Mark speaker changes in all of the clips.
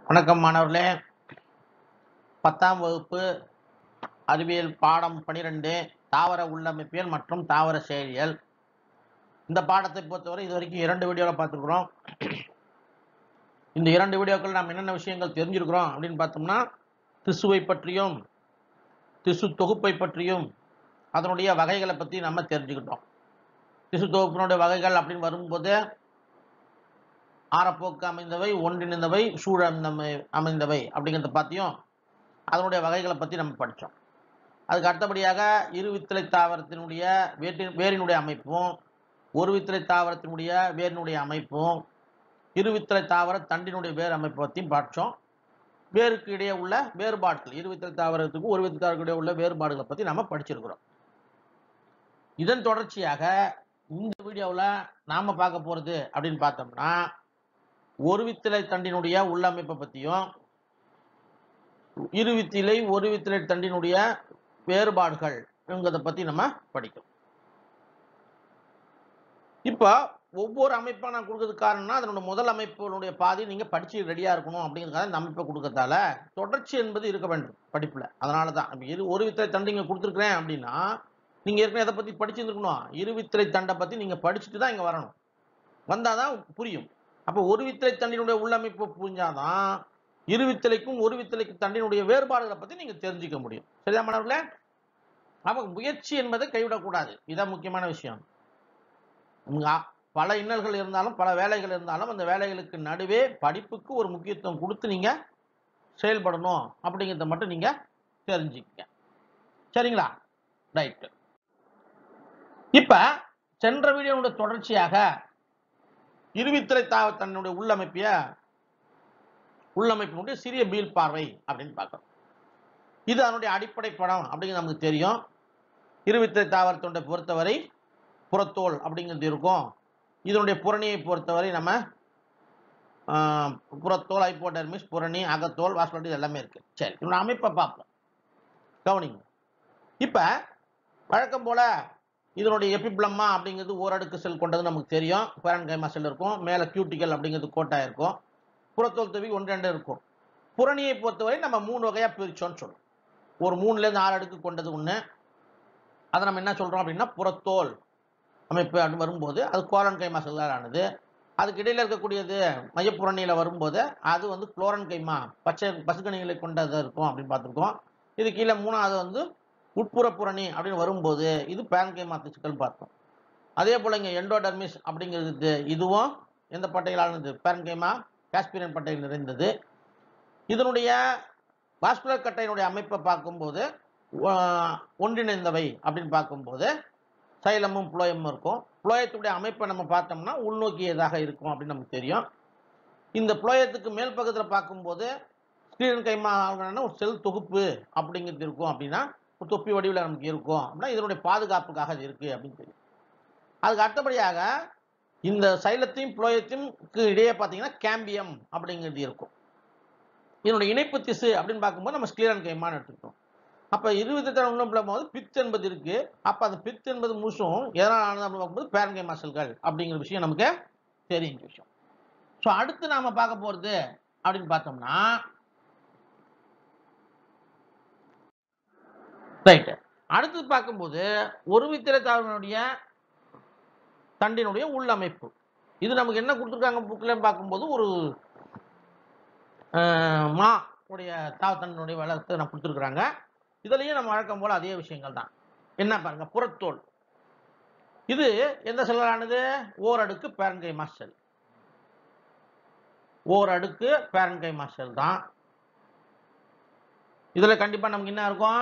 Speaker 1: வணக்கம் மாணவர்களே பத்தாம் வகுப்பு அறிவியல் பாடம் பனிரெண்டு தாவர உள்ளமைப்பியல் மற்றும் தாவர செயலியல் இந்த பாடத்தை பொறுத்தவரை இது வரைக்கும் இரண்டு வீடியோவில் பார்த்துருக்குறோம் இந்த இரண்டு வீடியோக்கள் நாம் என்னென்ன விஷயங்கள் தெரிஞ்சிருக்கிறோம் அப்படின்னு பார்த்தோம்னா திசுவை பற்றியும் திசு தொகுப்பை பற்றியும் அதனுடைய வகைகளை பற்றி நம்ம தெரிஞ்சுக்கிட்டோம் திசு தொகுப்பினுடைய வகைகள் அப்படின்னு வரும்போது ஆரப்போக்கு அமைந்தவை ஒன்றிணைந்தவை சூழந்தமை அமைந்தவை அப்படிங்கிறத பற்றியும் அதனுடைய வகைகளை பற்றி நம்ம படித்தோம் அதுக்கு அடுத்தபடியாக இரு வித்திலை தாவரத்தினுடைய வேட்டின் வேரினுடைய அமைப்பும் ஒரு வித்திலை தாவரத்தினுடைய வேரினுடைய அமைப்பும் இரு வித்திலை தாவர தண்டினுடைய வேர் அமைப்பை பற்றியும் படித்தோம் வேருக்கு இடையே உள்ள வேறுபாடுகள் இரு வித்திலை தாவரத்துக்கும் ஒரு வித்திலை தாவரத்துக்கு இடையே உள்ள வேறுபாடுகளை பற்றி நம்ம படிச்சிருக்கிறோம் இதன் தொடர்ச்சியாக இந்த வீடியோவில் நாம் பார்க்க போகிறது அப்படின்னு பார்த்தோம்னா ஒரு வித்திலை தண்டினுடைய உள்ளமைப்பை பற்றியும் இரு வித்திலை ஒரு வித்திலை தண்டினுடைய வேறுபாடுகள் என்கிறத பற்றி நம்ம படிக்கிறோம் இப்போ ஒவ்வொரு அமைப்பாக நான் கொடுக்கறதுக்கு காரணம்னா அதனோட முதல் அமைப்பினுடைய பாதி நீங்கள் படித்து ரெடியாக இருக்கணும் அப்படிங்கிறதுக்காக இந்த அமைப்பை கொடுக்கறதால தொடர்ச்சி என்பது இருக்க வேண்டும் படிப்பில் அதனால தான் இப்போ இரு ஒரு வித்திலை தண்டு இங்கே கொடுத்துருக்குறேன் அப்படின்னா நீங்கள் ஏற்கனவே எதை பற்றி படிச்சிருந்துருக்கணும் இரு வித்திலை தண்டை பற்றி நீங்கள் படிச்சுட்டு தான் இங்கே வரணும் வந்தால் தான் புரியும் அப்போ ஒரு வித்திலை தண்டினுடைய உள்ளமைப்பு புரிஞ்சாதான் இரு வித்திலைக்கும் ஒரு வித்திலைக்கு தண்டினுடைய வேறுபாடுகளை பற்றி நீங்கள் தெரிஞ்சுக்க முடியும் சரியா மாணவர்களே அப்போ முயற்சி என்பதை கைவிடக்கூடாது இதான் முக்கியமான விஷயம் உங்க ஆ- பல இன்னல்கள் இருந்தாலும் பல வேலைகள் இருந்தாலும் அந்த வேலைகளுக்கு நடுவே படிப்புக்கு ஒரு முக்கியத்துவம் கொடுத்து நீங்கள் செயல்படணும் அப்படிங்கிறத மட்டும் நீங்கள் தெரிஞ்சுக்கங்க சரிங்களா ரைட்டு இப்போ சென்ற வீடியோனுடைய தொடர்ச்சியாக இருவித்திரை தாவ தன்னுடைய உள்ளமைப்பிய உள்ளமைப்பினுடைய சிறிய மீள் பார்வை அப்படின்னு பார்க்கறோம் இது அதனுடைய அடிப்படை படம் அப்படிங்கிறது நமக்கு தெரியும் இருவித்திரை தாவரத்தோட பொறுத்தவரை புறத்தோல் அப்படிங்கிறது இருக்கும் இதனுடைய புறணியை பொறுத்தவரை நம்ம ஆஹ், புறத்தோல் ஹைப்போடெர்மிஸ் புறணி அகத்தோல் வாஸ்பட்டி எல்லாமே இருக்கு சரி இதோட அமைப்பை பார்ப்போம் கவனிங்க இப்போ வழக்கம் போல இதனுடைய எபிப்ளம்மா அப்படிங்கிறது ஓரடுக்கு செல் கொண்டது நமக்கு தெரியும் பேரன்கைமா செல் இருக்கும் மேலே கியூட்டிக்கல் அப்படிங்கிறது கோட்டா இருக்கும் புறத்தோல் தொவி ஒன்று ரெண்டு இருக்கும் புறணியை பொறுத்தவரை நம்ம மூணு வகையாக பிரிச்சோம்னு சொல்றோம் ஒரு மூணுலேருந்து ஆறு அடுக்கு கொண்டது ஒன்று அதை நம்ம என்ன சொல்கிறோம் அப்படின்னா புறத்தோல் அமைப்பு அப்படின்னு வரும்போது அது கோலன் கைமா செல்லால் ஆனது அதுக்கு இடையில இருக்கக்கூடியது மையப்புறணியில் வரும்போது அது வந்து குளோரன் கைமா பச்சை பசுக்கணிகளை கொண்டது இருக்கும் அப்படின்னு பார்த்துருக்கோம் இது கீழே மூணாவது வந்து உட்புற புரணி அப்படின்னு வரும்போது இது பேன்கைமா திசுக்கள் பார்த்தோம் அதே போல் இங்கே எண்டோடர்மிஸ் அப்படிங்கிறது இதுவும் எந்த பட்டைகளானது பேன்கைமா காஸ்பிரியன் பட்டையில் நிறைந்தது இதனுடைய வாஸ்குலர் கட்டையினுடைய அமைப்பை பார்க்கும்போது ஆஹ், ஒன்றிணைந்தவை அப்படின்னு பார்க்கும்போது சைலமும் புளோயமும் இருக்கும் புளோயத்துடைய அமைப்பை நம்ம பார்த்தோம்னா உள்நோக்கியதாக இருக்கும் அப்படின்னு நமக்கு தெரியும் இந்த புளோயத்துக்கு மேல் பக்கத்தில் பார்க்கும்போது ஸ்ரீரன் கைமா ஆர்கனா ஒரு செல் தொகுப்பு அப்படிங்கிறது இருக்கும் அப்படின்னா ஒரு தொப்பி வடிவில் நமக்கு இருக்கும் அப்படின்னா இதனுடைய பாதுகாப்புக்காக அது இருக்குது அப்படின்னு தெரியும் அதுக்கு அடுத்தபடியாக இந்த சைலத்தையும் புளோயத்தையும் இடையே பார்த்தீங்கன்னா கேம்பியம் அப்படிங்கிறது இருக்கும் இதனுடைய இணைப்பு திசு அப்படின்னு பார்க்கும்போது நம்ம ஸ்க்ளீரன் கைமான்னு எடுத்துக்கிட்டோம் அப்போ இருபத்தி தரம் உள்ள போது பித் என்பது இருக்கு அப்போ அந்த பித் என்பது முழுசும் எதனால் ஆனது அப்படின்னு பார்க்கும்போது பேரங்கை மசல்கள் அப்படிங்கிற விஷயம் நமக்கு தெரிஞ்ச விஷயம் ஸோ அடுத்து நாம பார்க்க போறது அப்படின்னு பார்த்தோம்னா ரைட்டு அடுத்து பார்க்கும்போது ஒரு வித்திரை தாவரனுடைய தண்டினுடைய உள்ளமைப்பு இது நமக்கு என்ன கொடுத்துருக்காங்க புக்கில் பார்க்கும்போது ஒரு ஆஹ், மா உடைய தாவத்தண்டினுடைய வளர்த்து நம்ம கொடுத்துருக்குறாங்க இதுலேயும் நம்ம வழக்கம் போல் அதே விஷயங்கள் தான் என்ன பாருங்க புறத்தோல் இது எந்த செல்லானது ஓரடுக்கு பேரன்கை மாஸ்டல் ஓரடுக்கு பேரன்கை மாஸ்டல் தான் இதில் கண்டிப்பாக நமக்கு என்ன இருக்கும்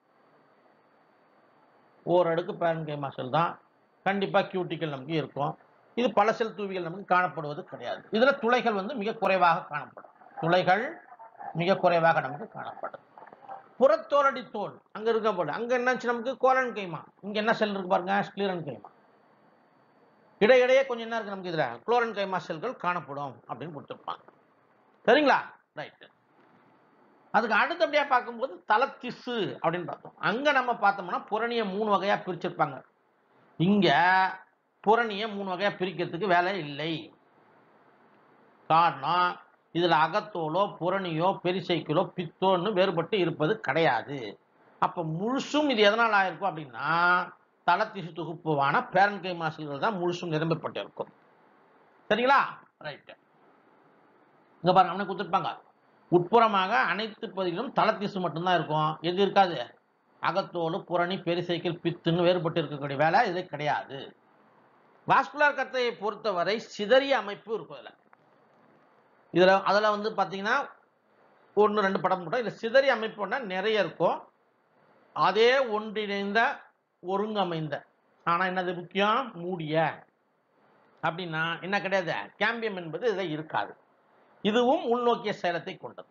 Speaker 1: ஓரடுக்கு பேரன்கை மாஸ்டல் தான் கண்டிப்பாக கியூட்டிக்கல் நமக்கு இருக்கும் இது பல செல் தூவிகள் நமக்கு காணப்படுவது கிடையாது இதில் துளைகள் வந்து மிக குறைவாக காணப்படும் துளைகள் மிக குறைவாக நமக்கு காணப்படும் புறத்தோலடி தோல் அங்க இருக்க போல அங்க என்னாச்சு நமக்கு கோலன் கைமா இங்க என்ன செல் இருக்கு பாருங்க ஸ்க்ளீரன் கைமா இடையிடையே கொஞ்சம் என்ன இருக்கு நமக்கு இதுல குளோரன் கைமா செல்கள் காணப்படும் அப்படின்னு கொடுத்துருப்பாங்க சரிங்களா ரைட் அதுக்கு அடுத்தபடியா பார்க்கும்போது தலத்திசு அப்படின்னு பார்த்தோம் அங்க நம்ம பார்த்தோம்னா புரணியை மூணு வகையா பிரிச்சிருப்பாங்க இங்க புரணியை மூணு வகையா பிரிக்கிறதுக்கு வேலை இல்லை காரணம் இதுல அகத்தோலோ புறணியோ பெரிசைக்கிளோ பித்தோன்னு வேறுபட்டு இருப்பது கிடையாது அப்ப முழுசும் இது எதனால் ஆயிருக்கும் அப்படின்னா தளத்திசு தொகுப்புவான பேரன்கை மாசுகள் தான் முழுசும் நிரம்பப்பட்டிருக்கும் சரிங்களா ரைட் இங்க பாருங்க அவனை கொடுத்துருப்பாங்க உட்புறமாக அனைத்து பகுதிகளும் தளத்திசு மட்டும்தான் இருக்கும் எது இருக்காது அகத்தோல் புரணி பெரிசைக்கிள் பித்துன்னு வேறுபட்டு இருக்கக்கூடிய வேலை இது கிடையாது வாஸ்குலர் கத்தையை பொறுத்தவரை சிதறிய அமைப்பு இருக்கும் இதுல இதுல அதுல வந்து பாத்தீங்கன்னா ஒன்று ரெண்டு படம் போட்டோம் இதுல சிதறிய அமைப்புன்னா நிறைய இருக்கும் அதே ஒன்றிணைந்த ஒருங்கமைந்த ஆனா என்னது முக்கியம் மூடிய அப்படின்னா என்ன கிடையாது கேம்பியம் என்பது இதில் இருக்காது இதுவும் உள்நோக்கிய சேலத்தை கொண்டது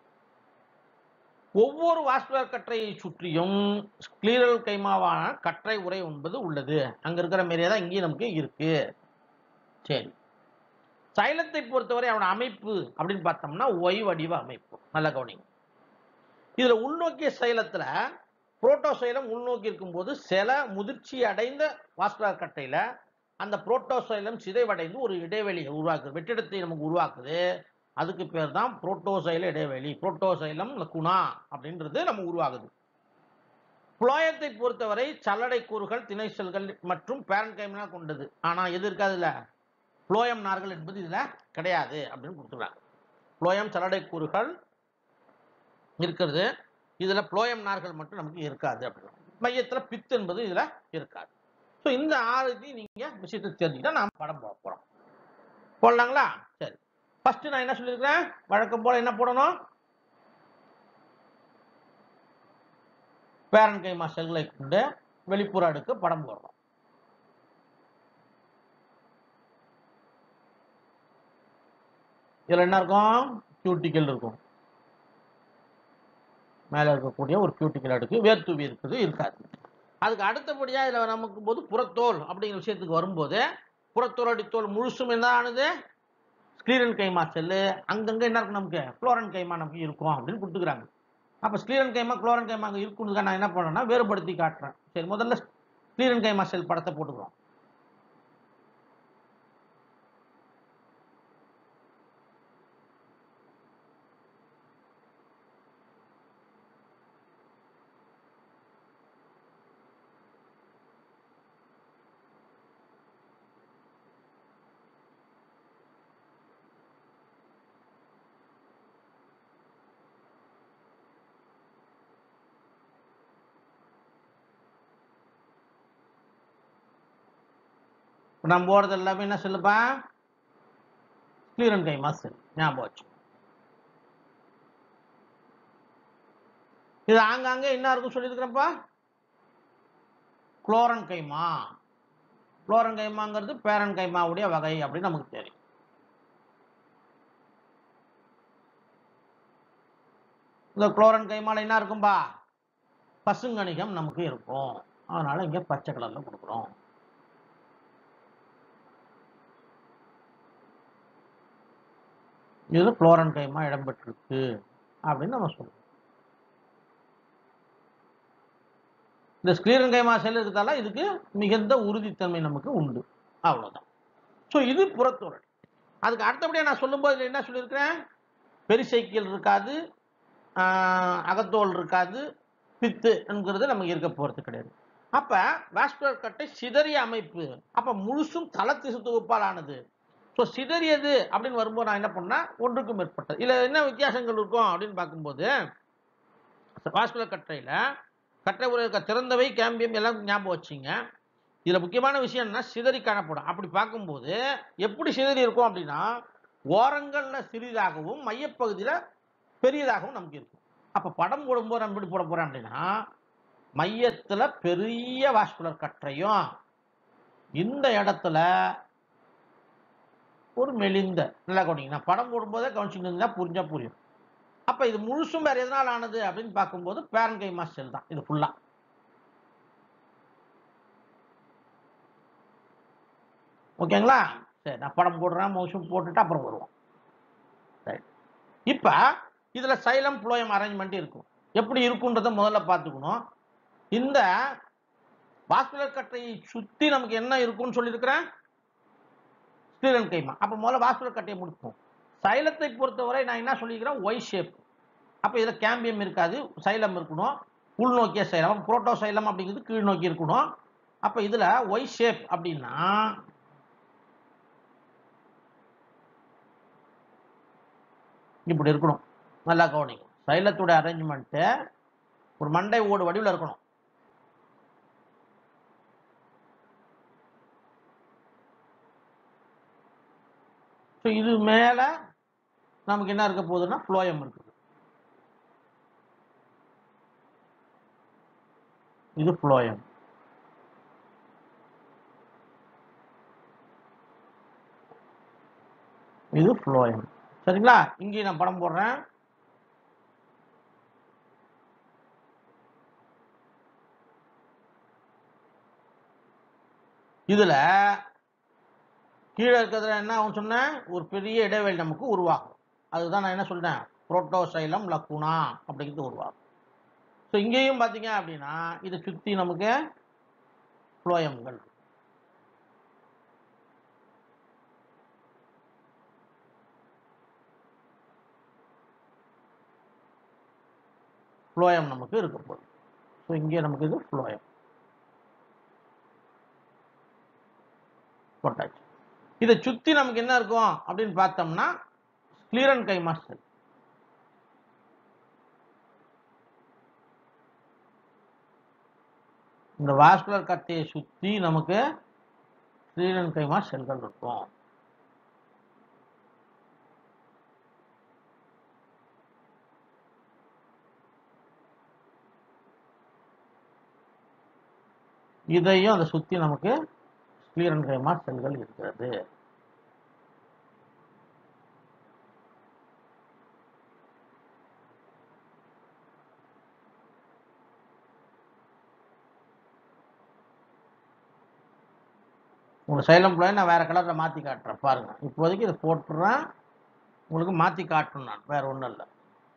Speaker 1: ஒவ்வொரு வாஸ்குலர் கற்றையை சுற்றியும் ஸ்க்ளீரல் கைமாவான கற்றை உரை என்பது உள்ளது அங்க இருக்கிற மாதிரியே தான் இங்கேயும் நமக்கு இருக்கு சரி சைலத்தை பொறுத்தவரை அவனோட அமைப்பு அப்படின்னு பார்த்தோம்னா ஒய் வடிவ அமைப்பு நல்ல கவனிங்க இதுல உள்நோக்கிய சைலத்துல புரோட்டோசைலம் உள்நோக்கி இருக்கும்போது சில முதிர்ச்சி அடைந்த வாஸ்குலர் கட்டையில அந்த புரோட்டோசைலம் சிதைவடைந்து ஒரு இடைவெளியை உருவாக்குது வெற்றிடத்தை நமக்கு உருவாக்குது அதுக்கு பேர் தான் புரோட்டோசைல இடைவெளி புரோட்டோசைலம் லக்குனா அப்படின்றது நம்ம உருவாகுது புளோயத்தை பொறுத்தவரை சல்லடை கூறுகள் திணை செல்கள் மற்றும் பேரன்கைம்னா கொண்டது ஆனா எது இருக்காதுல்ல புளோயம் நார்கள் என்பது இதுல கிடையாது அப்படின்னு கொடுத்துருக்காங்க புளோயம் சல்லடை கூறுகள் இருக்கிறது இதுல புளோயம் நார்கள் மட்டும் நமக்கு இருக்காது அப்படின்னு மையத்துல பித்து என்பது இதுல இருக்காது ஸோ இந்த ஆறு இதையும் நீங்க விஷயத்தை தெரிஞ்சுக்கிட்டா நாம் படம் போட போறோம் போடலாங்களா சரி ஃபர்ஸ்ட் நான் என்ன சொல்லியிருக்கிறேன் வழக்கம் போல என்ன போடணும் பேரன் கைமா செல்களை கொண்டு வெளிப்புற அடுக்கு படம் போடுறோம் இதுல என்ன இருக்கும் கியூட்டிக்கல் இருக்கும் மேல இருக்கக்கூடிய ஒரு கியூட்டிக்கல் அடுக்கு வேர்த்துவி இருக்குது இருக்காது அதுக்கு அடுத்தபடியா இதுல நமக்கு போது புறத்தோல் அப்படிங்கிற விஷயத்துக்கு வரும்போது புறத்தோல் அடித்தோல் முழுசும் என்ன ஆனது ஸ்க்ளீரன் கைமா செல்லு அங்கங்க என்ன இருக்கும் நமக்கு குளோரன் கைமா நமக்கு இருக்கும் அப்படின்னு கொடுத்துக்கிறாங்க அப்ப ஸ்க்ளீரன் கைமா குளோரன் கைமா அங்க இருக்குன்னு நான் என்ன பண்ணேன்னா வேறுபடுத்தி காட்டுறேன் சரி முதல்ல ஸ்க்ளீரன் கைமா செல் படத்தை போட்டுக்கிறோம் இப்ப நம்ம போடுறது எல்லாமே என்ன செல்லுப்பா ஸ்க்ளீரன் கைமா செல் ஞாபகம் வச்சு இது ஆங்காங்கே என்ன இருக்கும் சொல்லியிருக்கிறப்பா குளோரன் கைமா குளோரன் கைமாங்கிறது பேரன் கைமாவுடைய வகை அப்படின்னு நமக்கு தெரியும் இந்த குளோரன் கைமால என்ன இருக்கும்பா பசுங்கணிகம் நமக்கு இருக்கும் அதனால இங்க பச்சை கலர்ல கொடுக்குறோம் இது குளோரன் கைமா இடம்பெற்றிருக்கு அப்படின்னு நம்ம சொல்றோம் இந்த ஸ்க்ளீரன் கைமா செல் இருக்கிறதால இதுக்கு மிகுந்த உறுதித்தன்மை நமக்கு உண்டு அவ்வளவுதான் ஸோ இது புறத்தோரல் அதுக்கு அடுத்தபடியாக நான் சொல்லும்போது இதுல என்ன சொல்லியிருக்கிறேன் பெரிசைக்கிள் இருக்காது ஆஹ் அகத்தோல் இருக்காது பித்து என்கிறது நமக்கு இருக்க போறது கிடையாது அப்ப வாஸ்குலர் கட்டை சிதறிய அமைப்பு அப்ப முழுசும் தளத்திசு தொகுப்பால் ஆனது ஸோ சிதறியது அப்படின்னு வரும்போது நான் என்ன பண்ணா ஒன்றுக்கும் மேற்பட்டது இதுல என்ன வித்தியாசங்கள் இருக்கும் அப்படின்னு பார்க்கும்போது வாஸ்குலர் கட்டையில கட்டை உரை இருக்க திறந்தவை கேம்பியம் எல்லாம் ஞாபகம் வச்சுங்க இதுல முக்கியமான விஷயம் என்ன சிதறி காணப்படும் அப்படி பார்க்கும்போது எப்படி சிதறி இருக்கும் அப்படின்னா ஓரங்கள்ல சிறிதாகவும் மையப்பகுதியில பெரியதாகவும் நமக்கு இருக்கும் அப்ப படம் போடும்போது நம்ம எப்படி போட போறோம் அப்படின்னா மையத்துல பெரிய வாஸ்குலர் கற்றையும் இந்த இடத்துல ஒரு மெலிந்த நல்லா கவனிங்க நான் படம் போடும்போதே கவனிச்சுட்டு புரிஞ்சா புரியும் அப்ப இது முழுசும் வேற எதனால் ஆனது அப்படின்னு பார்க்கும்போது பேரன்கை மாஸ்டல் தான் இது ஃபுல்லா ஓகேங்களா சரி நான் படம் போடுறேன் மோஷன் போட்டுட்டு அப்புறம் வருவோம் சரி இப்ப இதுல சைலம் புளோயம் அரேஞ்ச்மெண்ட் இருக்கும் எப்படி இருக்குன்றத முதல்ல பார்த்துக்கணும் இந்த வாஸ்குலர் கட்டையை சுத்தி நமக்கு என்ன இருக்கும்னு சொல்லியிருக்கிறேன் ஸ்ரீரன் கைமா அப்ப முதல்ல வாஸ்குலர் கட்டையை முடிப்போம் சைலத்தை பொறுத்தவரை நான் என்ன சொல்லிக்கிறேன் ஒய் ஷேப் அப்போ இதில் கேம்பியம் இருக்காது சைலம் இருக்கணும் உள்நோக்கிய சைலம் புரோட்டோ சைலம் அப்படிங்கிறது கீழ் நோக்கி இருக்கணும் அப்போ இதில் ஒய் ஷேப் அப்படின்னா இப்படி இருக்கணும் நல்லா கவனிங்க சைலத்தோட அரேஞ்ச்மெண்ட்டு ஒரு மண்டை ஓடு வடிவில் இருக்கணும் ஸோ இது மேலே நமக்கு என்ன இருக்க போகுதுன்னா ஃப்ளோயம் இருக்குது இது ஃப்ளோயம் இது ஃப்ளோயம் சரிங்களா இங்கேயும் நான் படம் போடுறேன் இதுல கீழே இருக்கிறதுல என்ன அவன் சொன்னேன் ஒரு பெரிய இடைவெளி நமக்கு உருவாகும் அதுதான் நான் என்ன சொல்றேன் புரோட்டோசைலம் லக்குனா அப்படிங்கிறது உருவாகும் ஸோ இங்கேயும் பார்த்தீங்க அப்படின்னா இதை சுற்றி நமக்கு புளோயம்கள் ஃப்ளோயம் நமக்கு இருக்க போகுது ஸோ இங்கே நமக்கு இது ஃப்ளோயம் போட்டாச்சு இதை சுற்றி நமக்கு என்ன இருக்கும் அப்படின்னு பார்த்தோம்னா ஸ்க்ளீரன் கைமா செல் இந்த வாஸ்குலர் கட்டையை சுற்றி நமக்கு ஸ்க்ளீரன் கைமா செல்கள் இருக்கும் இதையும் அதை சுற்றி நமக்கு ஸ்க்ளீரன் கைமா செல்கள் இருக்கிறது உங்க சைலம் பிளான் நான் வேற கலரில் மாற்றி காட்டுறேன் பாருங்க இப்போதைக்கு இதை போட்டுறேன் உங்களுக்கு மாற்றி காட்டணும் நான் வேற ஒன்றும் இல்லை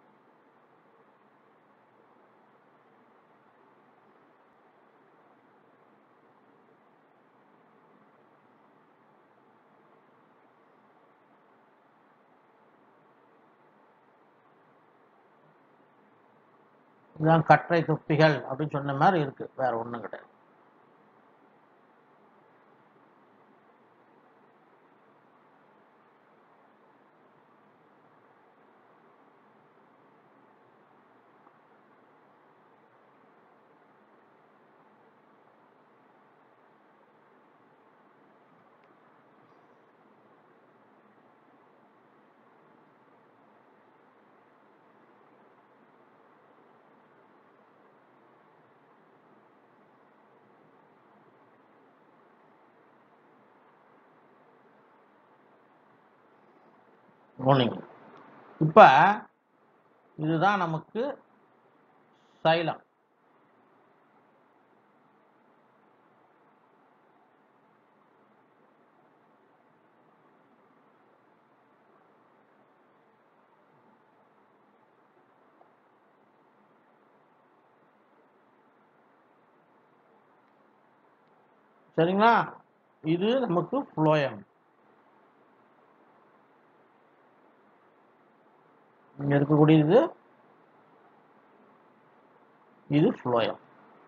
Speaker 1: இதுதான் கற்றை தொப்பிகள் அப்படின்னு சொன்ன மாதிரி இருக்கு வேற ஒன்றும் கிடையாது கவனிங்க இப்போ இதுதான் நமக்கு சைலம் சரிங்களா இது நமக்கு ஃப்ளோயம் இங்க இருக்கக்கூடியது இது ஃப்ளோயம்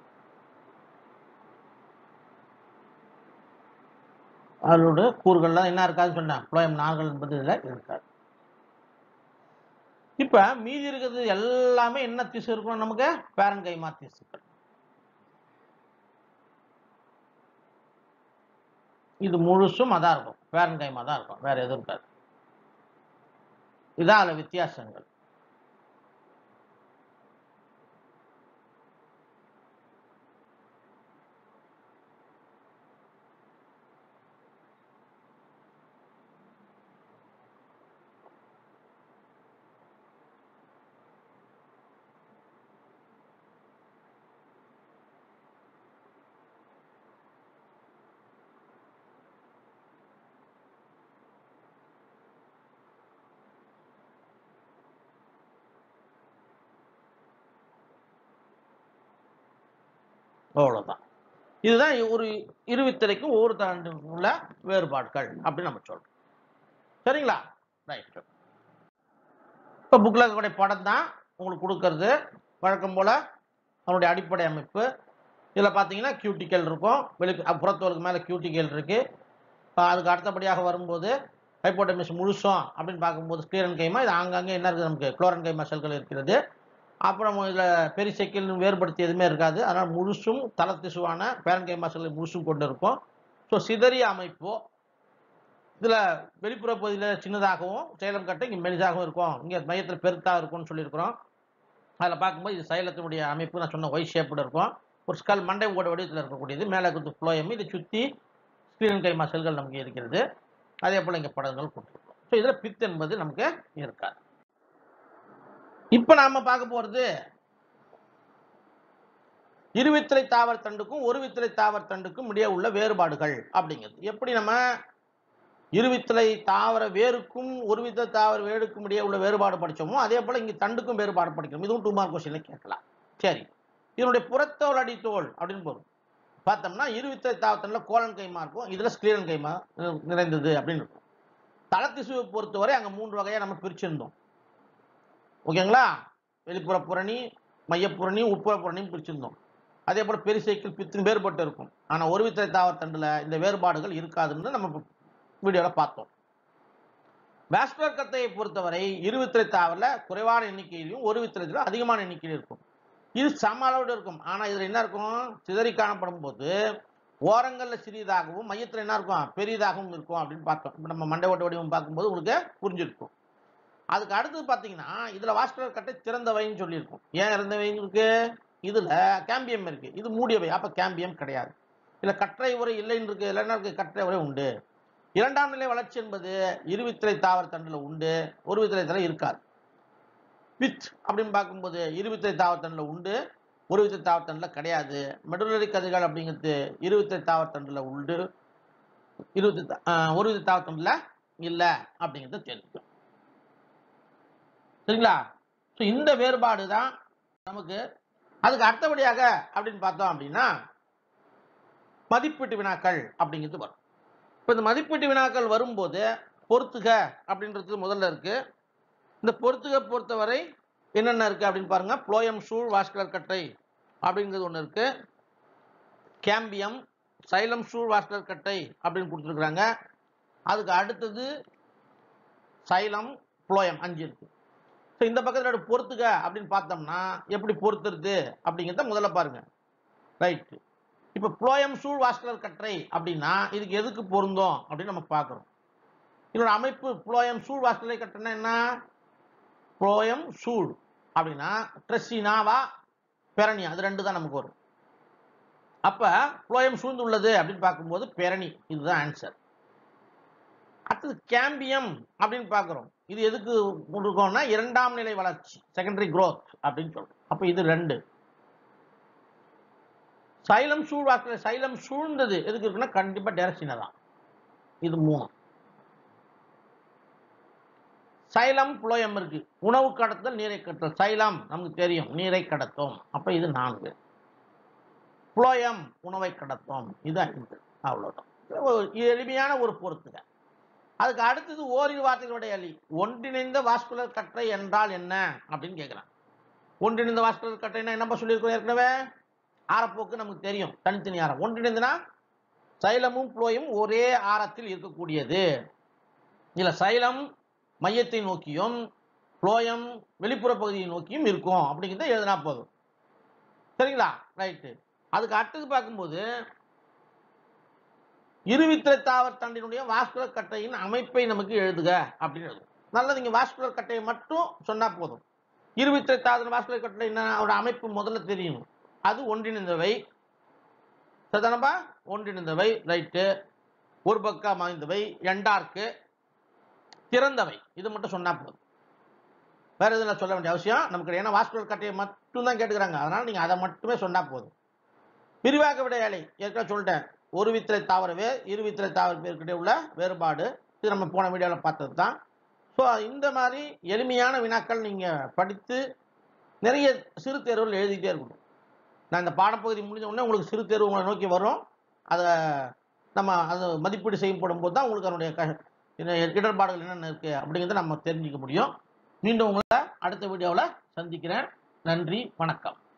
Speaker 1: அதோட கூறுகள்லாம் என்ன இருக்காதுன்னு சொன்னேன் ஃப்ளோயம் நார்கள் என்பது இதில் இருக்காது இப்ப மீதி இருக்கிறது எல்லாமே என்ன திசு இருக்கணும் நமக்கு பேரன் கைமா திசுக்கள் இது முழுசும் அதான் இருக்கும் பேரன் கைமா தான் இருக்கும் வேற எதுவும் இருக்காது இதான் அதுல வித்தியாசங்கள் அவ்வளவுதான் இதுதான் ஒரு இருவித்திரைக்கும் ஒவ்வொரு தாண்டு உள்ள வேறுபாடுகள் அப்படின்னு நம்ம சொல்றோம் சரிங்களா ரைட் இப்போ புக்கில் இருக்கக்கூடிய படம் தான் உங்களுக்கு கொடுக்கறது வழக்கம் போல் அதனுடைய அடிப்படை அமைப்பு இதில் பார்த்தீங்கன்னா கியூட்டிக்கல் இருக்கும் வெளி புறத்தோலுக்கு மேலே கியூட்டிக்கல் இருக்குது அதுக்கு அடுத்தபடியாக வரும்போது ஹைப்போட்டமிஸ் முழுசும் அப்படின்னு பார்க்கும்போது ஸ்க்ளீரன் கைமா இது ஆங்காங்கே என்ன இருக்குது நமக்கு குளோரன் கைமா செல்கள் இருக்கிறது அப்புறம் இதில் பெரிசைக்கிள் வேறுபடுத்தி எதுவுமே இருக்காது அதனால் முழுசும் தளத்திசுவான பேரன் கைமா செல்கள் முழுசும் கொண்டு இருக்கும் ஸோ சிதறிய அமைப்போ இதில் வெளிப்புற பகுதியில் சின்னதாகவும் சைலம் கட்டை இங்கே மெலிசாகவும் இருக்கும் இங்கே மையத்தில் பெருத்தாக இருக்கும்னு சொல்லியிருக்கிறோம் அதில் பார்க்கும்போது இது சைலத்தினுடைய அமைப்பு நான் சொன்ன ஒய் ஷேப்பில் இருக்கும் ஒரு ஸ்கல் மண்டை ஓட வடிவத்தில் இருக்கக்கூடியது மேலே இருக்கிறது ஃப்ளோயம் இதை சுற்றி ஸ்க்ரீன் கைமா செல்கள் நமக்கு இருக்கிறது அதே போல் இங்கே படங்கள் கொடுத்துருக்கோம் ஸோ இதில் பித் என்பது நமக்கு இருக்காது இப்போ நாம் பார்க்க போகிறது இருவித்திரை தாவர் தண்டுக்கும் ஒரு வித்திரை தாவர் தண்டுக்கும் இடையே உள்ள வேறுபாடுகள் அப்படிங்கிறது எப்படி நம்ம இருவித்திரை தாவர வேருக்கும் ஒரு வித்திரை தாவர வேருக்கும் இடையே உள்ள வேறுபாடு படிச்சோமோ அதே போல இங்க தண்டுக்கும் வேறுபாடு படிக்கணும் இதுவும் டூ மார்க் கொஸ்டின்ல கேட்கலாம் சரி இதனுடைய புறத்தோல் அடித்தோல் அப்படின்னு போகும் பார்த்தோம்னா இருவித்திரை தாவரத்தில் கோலன் கைமா இருக்கும் இதுல ஸ்கிரீரன் கைமா அஹ், நிறைந்தது அப்படின்னு இருக்கும் தளத்திசுவை பொறுத்தவரை அங்க மூன்று வகையா நம்ம பிரிச்சிருந்தோம் ஓகேங்களா வெளிப்புற புரணி மையப்புரணி உட்புற புரணியும் பிரிச்சிருந்தோம் அதே போல பெரிசைக்கிள் பித்தின் வேறுபட்டு இருக்கும் ஆனா ஒரு வித்திரை தாவர தண்டுல இந்த வேறுபாடுகள் இருக்காதுன்னு நம்ம வீடியோவில் பார்த்தோம் வாஸ்குலர் கத்தையை பொறுத்தவரை இரு வித்திரை தாவரில் குறைவான எண்ணிக்கையிலும் ஒரு வித்திரத்தில் அதிகமான எண்ணிக்கையில் இருக்கும் இது சம அளவோடு இருக்கும் ஆனால் இதில் என்ன இருக்கும் சிதறி காணப்படும் போது ஓரங்களில் சிறியதாகவும் மையத்தில் என்ன இருக்கும் பெரியதாகவும் இருக்கும் அப்படின்னு பார்த்தோம் இப்போ நம்ம மண்டை ஓட்ட வடிவம் பார்க்கும்போது உங்களுக்கு புரிஞ்சிருக்கும் அதுக்கு அடுத்தது பார்த்தீங்கன்னா இதில் வாஸ்குலர் கட்டை திறந்தவைன்னு சொல்லியிருக்கும் ஏன் இறந்தவைன்னு இருக்கு இதில் கேம்பியம் இருக்கு இது மூடியவை அப்போ கேம்பியம் கிடையாது இல்லை கற்றை உரை இல்லைன்னு இருக்கு இல்லைன்னா இருக்கு கற்றை உரை உண்டு இரண்டாம் நிலை வளர்ச்சி என்பது இருவித்திரை தாவர தண்டில் உண்டு ஒரு வித்திரை தலை இருக்காது வித் அப்படின்னு பார்க்கும்போது இருவித்திரை தாவர தண்டில் உண்டு ஒரு வித்திரை தாவர தண்டில் கிடையாது மெடுலரி கதிர்கள் அப்படிங்கிறது இருவித்திரை தாவர தண்டில் உண்டு இருபத்தி ஒரு வித்திரை தாவர தண்டில் இல்லை அப்படிங்கிறது தெரியும் சரிங்களா ஸோ இந்த வேறுபாடு தான் நமக்கு அதுக்கு அடுத்தபடியாக அப்படின்னு பார்த்தோம் அப்படின்னா மதிப்பீட்டு வினாக்கள் அப்படிங்கிறது வரும் இப்போ இந்த மதிப்பீட்டு வினாக்கள் வரும்போது பொறுத்துக அப்படின்றது முதல்ல இருக்கு இந்த பொறுத்துக பொறுத்தவரை என்னென்ன இருக்கு அப்படின்னு பாருங்க புளோயம் சூழ் வாஸ்குலர் கட்டை அப்படிங்கிறது ஒன்று இருக்கு கேம்பியம் சைலம் சூழ் வாஸ்குலர் கட்டை அப்படின்னு கொடுத்துருக்குறாங்க அதுக்கு அடுத்தது சைலம் புளோயம் அஞ்சு இருக்கு ஸோ இந்த பக்கத்தில் பொறுத்துக அப்படின்னு பார்த்தோம்னா எப்படி பொறுத்துறது அப்படிங்கிறத முதல்ல பாருங்க ரைட்டு இப்போ புளோயம் சூழ் வாஸ்குலர் கற்றை அப்படின்னா இதுக்கு எதுக்கு பொருந்தும் அப்படின்னு நம்ம பார்க்குறோம் இதோட அமைப்பு புளோயம் சூழ் வாஸ்குலர் கற்றைன்னா என்ன புளோயம் சூழ் அப்படின்னா ட்ரெஸ்ஸினாவா பெரணி அது ரெண்டு தான் நமக்கு வரும் அப்ப புளோயம் சூழ்ந்து உள்ளது அப்படின்னு பார்க்கும்போது பெரணி இதுதான் ஆன்சர் அடுத்தது கேம்பியம் அப்படின்னு பார்க்குறோம் இது எதுக்கு இருக்கோம்னா இரண்டாம் நிலை வளர்ச்சி செகண்டரி growth அப்படின்னு சொல்றோம் அப்ப இது ரெண்டு சைலம் சூழ் வாக்கில் சைலம் சூழ்ந்தது எதுக்கு இருக்குன்னா கண்டிப்பா டெரசினா தான் இது மூணு சைலம் புலோயம் இருக்கு உணவு கடத்தல் நீரை கடத்தல் சைலம் நமக்கு தெரியும் நீரை கடத்தும் அப்ப இது நான்கு புலோயம் உணவை கடத்தும் இது ஐந்து அவ்வளவுதான் ஒரு எளிமையான ஒரு பொறுத்துக அதுக்கு அடுத்தது ஓரிரு வார்த்தைகளுடைய அலி ஒன்றிணைந்த வாஸ்குலர் கற்றை என்றால் என்ன அப்படின்னு கேட்குறான் ஒன்றிணைந்த வாஸ்குலர் கற்றைன்னா என்னப்பா சொல்லியிருக்கோம் ஏற்கனவே ஆரப்போக்கு நமக்கு தெரியும் தனித்தனி ஆரம் ஒன்றிணைந்தனா சைலமும் புளோயும் ஒரே ஆரத்தில் இருக்கக்கூடியது இதுல சைலம் மையத்தை நோக்கியும் புளோயம் வெளிப்புற பகுதியை நோக்கியும் இருக்கும் அப்படிங்கிறத எழுதினா போதும் சரிங்களா ரைட்டு அதுக்கு அடுத்தது பார்க்கும்போது இருவித்திரை தாவர் தண்டினுடைய வாஸ்குலர் கட்டையின் அமைப்பை நமக்கு எழுதுக அப்படின்னு எழுதும் நல்லது இங்க வாஸ்குலர் கட்டையை மட்டும் சொன்னா போதும் இருவித்திரை தாவர் வாஸ்குலர் கட்டை என்ன அவரோட அமைப்பு முதல்ல தெரியணும் அது ஒன்றிணைந்தவை சரிதானப்பா ஒன்றிணைந்தவை ரைட்டு ஒரு பக்கம் அமைந்தவை எண்டார்க்கு திறந்தவை இது மட்டும் சொன்னா போதும் வேற எதுவும் சொல்ல வேண்டிய அவசியம் நமக்கு ஏன்னா வாஸ்குலர் கட்டையை மட்டும் தான் கேட்டுக்கிறாங்க அதனால நீங்க அதை மட்டுமே சொன்னா போதும் விரிவாக்க விடையாளை ஏற்கனவே சொல்லிட்டேன் ஒரு வித்திரை தாவர வேர் இரு வித்திரை தாவர பேருக்கிட்டே உள்ள வேறுபாடு இது நம்ம போன வீடியோவில் பார்த்தது தான் ஸோ இந்த மாதிரி எளிமையான வினாக்கள் நீங்கள் படித்து நிறைய சிறு தேர்வுகள் எழுதிட்டே இருக்கணும் நான் இந்த பாடப்பகுதி முடிஞ்ச உடனே உங்களுக்கு சிறு தேர்வு உங்களை நோக்கி வரும் அதை நம்ம அது மதிப்பீடு செய்யப்படும் போது தான் உங்களுக்கு அதனுடைய க என்ன இடர்பாடுகள் என்னென்ன இருக்குது அப்படிங்கிறத நம்ம தெரிஞ்சுக்க முடியும் மீண்டும் உங்களை அடுத்த வீடியோவில் சந்திக்கிறேன் நன்றி வணக்கம்